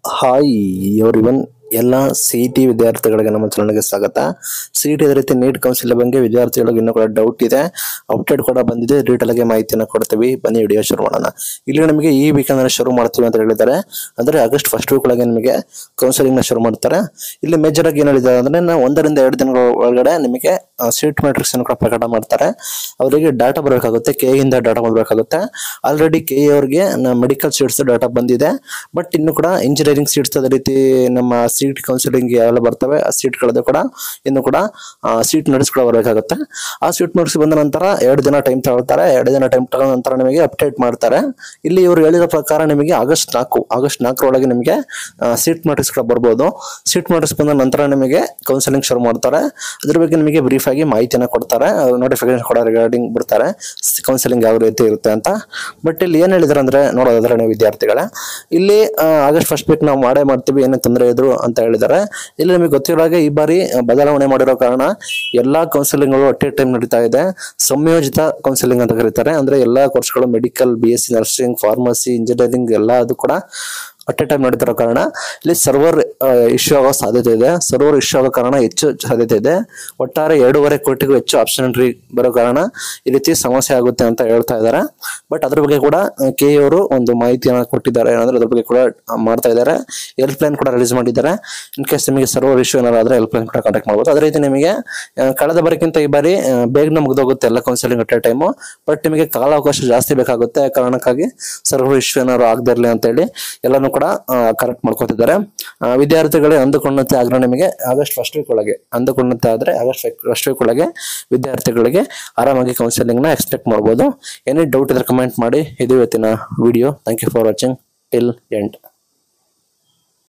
hi ಇವನ್ ಎಲ್ಲ C T ವಿದ್ಯಾರ್ಥಿಗಳಿಗೆ ನಮ್ಮ ಚಾನಲ್ಗೆ ಸ್ವಾಗತ ಸಿ ಟಿ ಅದೇ ರೀತಿ ನೀಟ್ ಕೌನ್ಸಿಲ್ ಬಗ್ಗೆ ವಿದ್ಯಾರ್ಥಿಗಳಿಗೆ ಇನ್ನೂ ಕೂಡ ಡೌಟ್ ಇದೆ ಅಪ್ಡೇಟ್ ಕೂಡ ಬಂದಿದೆ ಡೀಟೇಲ್ ಆಗಿ ಮಾಹಿತಿಯನ್ನು ಕೊಡ್ತೀವಿ ಬನ್ನಿ ವಿಡಿಯೋ ಶುರು ಮಾಡೋಣ ಇಲ್ಲಿ ನಮಗೆ ಈ ವೀಕೆಂಡ್ ಶುರು ಮಾಡ್ತೀವಿ ಅಂತ ಹೇಳಿದ್ದಾರೆ ಅಂದ್ರೆ ಆಗಸ್ಟ್ ಫಸ್ಟ್ ವೀಕ್ ಒಳಗೆ ನಿಮಗೆ ಕೌನ್ಸಿಲಿಂಗ್ ನ ಶುರು ಮಾಡ್ತಾರೆ ಇಲ್ಲಿ ಮೇಜರ್ ಆಗಿ ಏನು ಹೇಳಿದ್ದಾರೆ ಅಂದ್ರೆ ನಾವು ಒಂದರಿಂದ ಎರಡು ದಿನಗಳ ಒಳಗಡೆ ನಿಮಗೆ ಸೀಟ್ ಮ್ಯಾಟ್ರಿಕ್ಸ್ ಅನ್ನು ಕೂಡ ಪ್ರಕಟ ಮಾಡ್ತಾರೆ ಅವರಿಗೆ ಡಾಟಾ ಬರಬೇಕಾಗುತ್ತೆ ಕೆ ಇಂದ ಡಾಟಾ ಬರಬೇಕಾಗುತ್ತೆ ಆಲ್ರೆಡಿ ಕೆ ಅವರಿಗೆ ಮೆಡಿಕಲ್ ಸೀಟ್ಸ್ ಡಾಟಾ ಬಂದಿದೆ ಬಟ್ ಇನ್ನು ಕೂಡ ಇಂಜಿನಿಯರಿಂಗ್ ಸೀಟ್ಸ್ ಅದೇ ರೀತಿ ನಮ್ಮ ಸೀಟ್ ಕೌನ್ಸಿಲಿಂಗ್ ಯಾವೆಲ್ಲ ಬರ್ತವೆ ಆ ಸೀಟ್ಗಳದ್ದು ಕೂಡ ಇನ್ನು ಕೂಡ ಸೀಟ್ ನಡೆಸ್ಕೊಳ್ಳೋ ಬರಬೇಕಾಗುತ್ತೆ ಆ ಸೀಟ್ ನೋಟಿಸ್ ಬಂದ ನಂತರ ಎರಡು ದಿನ ಟೈಮ್ ತಗೊಳ್ತಾರೆ ಎರಡು ದಿನ ಟೈಮ್ ತಗೊಂಡ ನಂತರ ನಿಮಗೆ ಅಪ್ಡೇಟ್ ಮಾಡ್ತಾರೆ ಇಲ್ಲಿ ಇವರು ಹೇಳಿದ ಪ್ರಕಾರ ನಿಮಗೆ ಆಗಸ್ಟ್ ನಾಲ್ಕು ಆಗಸ್ಟ್ ನಾಲ್ಕರೊಳಗೆ ನಿಮಗೆ ಸೀಟ್ ನೋಟಿಸ್ಗಳು ಬರ್ಬೋದು ಸೀಟ್ ನೋಟಿಸ್ ಬಂದ ನಂತರ ನಿಮಗೆ ಕೌನ್ಸಿಲಿಂಗ್ ಶುರು ಮಾಡ್ತಾರೆ ಅದ್ರ ಬಗ್ಗೆ ನಿಮಗೆ ಬ್ರೀಫ್ ಆಗಿ ಮಾಹಿತಿನ ಕೊಡ್ತಾರೆ ನೋಟಿಫಿಕೇಶನ್ ಕೂಡ ರಿಗಾರ್ಡಿಂಗ್ ಬಿಡ್ತಾರೆ ಕೌನ್ಸಿಲಿಂಗ್ ಯಾವ ರೀತಿ ಇರುತ್ತೆ ಅಂತ ಬಟ್ ಇಲ್ಲಿ ಏನ್ ಹೇಳಿದಾರೆ ಅಂದ್ರೆ ನೋಡೋದಾದ್ರೆ ನೀವು ವಿದ್ಯಾರ್ಥಿಗಳೇ ಇಲ್ಲಿ ಆಗಸ್ಟ್ ಫಸ್ಟ್ ವೀಕ್ ನಾವು ಮಾಡೇ ಮಾಡ್ತೀವಿ ಏನೇ ತೊಂದರೆ ಇದ್ರು ಅಂತ ಹೇಳಿದ್ದಾರೆ ಇಲ್ಲಿ ನಿಮಗೆ ಗೊತ್ತಿರೋ ಹಾಗೆ ಈ ಬಾರಿ ಆ, ಬದಲಾವಣೆ ಮಾಡಿರೋ ಕಾರಣ ಎಲ್ಲಾ ಕೌನ್ಸಿಲಿಂಗ್ಗಳು ಅಟ್ ಎ ಟೈಮ್ ನಡೀತಾ ಇದೆ ಸಂಯೋಜಿತ ಕೌನ್ಸಿಲಿಂಗ್ ಅಂತ ಕರೀತಾರೆ ಅಂದ್ರೆ ಎಲ್ಲಾ ಕೋರ್ಸ್ಗಳು medical B S C nursing pharmacy engineering ಎಲ್ಲ ಅದು ಕೂಡ ಅಟ್ ಎ ಟೈಮ್ ನಡೀತಿರೋ ಕಾರಣ ಇಲ್ಲಿ ಸರ್ವರ್ ಇಶ್ಯೂ ಆಗೋ ಸಾಧ್ಯತೆ ಇದೆ ಸರ್ವರ್ ಇಶ್ಯೂ ಆಗೋ ಕಾರಣ ಹೆಚ್ಚು ಸಾಧ್ಯತೆ ಇದೆ ಒಟ್ಟಾರೆ ಎರಡೂವರೆ ಕೋಟಿಗೂ ಹೆಚ್ಚು ಆಪ್ಷನ್ ಎಂಟ್ರಿ ಬರೋ ಕಾರಣ ಈ ರೀತಿ ಸಮಸ್ಯೆ ಆಗುತ್ತೆ ಅಂತ ಹೇಳ್ತಾ ಇದ್ದಾರೆ ಬಟ್ ಅದ್ರ ಬಗ್ಗೆ ಕೂಡ ಕೆ ಅವರು ಒಂದು ಮಾಹಿತಿಯನ್ನು ಕೊಟ್ಟಿದ್ದಾರೆ ಏನಂದ್ರೆ ಅದ್ರ ಬಗ್ಗೆ ಕೂಡ ಆ, ಮಾಡ್ತಾ ಇದ್ದಾರೆ ಹೆಲ್ಪ್ ಲೈನ್ ಕೂಡ ರಿಲೀಸ್ ಮಾಡಿದ್ದಾರೆ ಇನ್ ಕೇಸ್ ನಿಮಗೆ ಸರ್ವರ್ ಇಶ್ಯೂ ಏನಾದ್ರು ಆದ್ರೆ ಹೆಲ್ಪ್ ಲೈನ್ ಕೂಡ ಕಾಂಟ್ಯಾಕ್ಟ್ ಮಾಡ್ಬೋದು ಅದೇ ರೀತಿ ನಿಮಗೆ ಆ, ಕಳೆದ ಬಾರಿಗಿಂತ ಈ ಬಾರಿ ಆ, ಬೇಗನೆ ಮುಗಿದೋಗುತ್ತೆ ಎಲ್ಲ counselling at a time but ನಿಮಗೆ ಕಾಲಾವಕಾಶ ಜಾಸ್ತಿ ಬೇಕಾಗುತ್ತೆ ಆ ಕಾರಣಕ್ಕಾಗಿ ಸರ್ವರ್ ಇಶ್ಯೂ ಏನಾದ್ರು ಆಗದೇ ಇರಲಿ ಅಂತ ಹೇಳಿ ಎಲ್ಲಾನು ಕೂಡ ಕರೆಕ್ಟ್ ಮಾಡ್ಕೋತಿದ್ದಾರೆ ಆ, ವಿದ್ಯಾರ್ಥಿಗಳೇ ಅಂದುಕೊಂಡಂತೆ ಆದ್ರೆ ನಿಮಗೆ ಆಗಸ್ಟ್ ಫಸ್ಟ್ ವೀಕ್ ಒಳಗೆ ಅಂದುಕೊಂಡಂತೆ ಆದ್ರೆ ಆಗಸ್ಟ್ ಫಸ್ಟ್ ವೀಕ್ ಒಳಗೆ ವಿದ್ಯಾರ್ಥಿಗಳಿಗೆ ಆರಾಮಾಗಿ ಕೌನ್ಸಿಲಿಂಗ್ ನ ಎಕ್ಸ್ಪೆಕ್ಟ್ ಮಾಡ್ಬೋದು ಏನೇ ಡೌಟ್ ಇದ್ರೆ ಕಮೆಂಟ್ ಮಾಡಿ ಇದು ಇವತ್ತಿನ video thank you for watching till end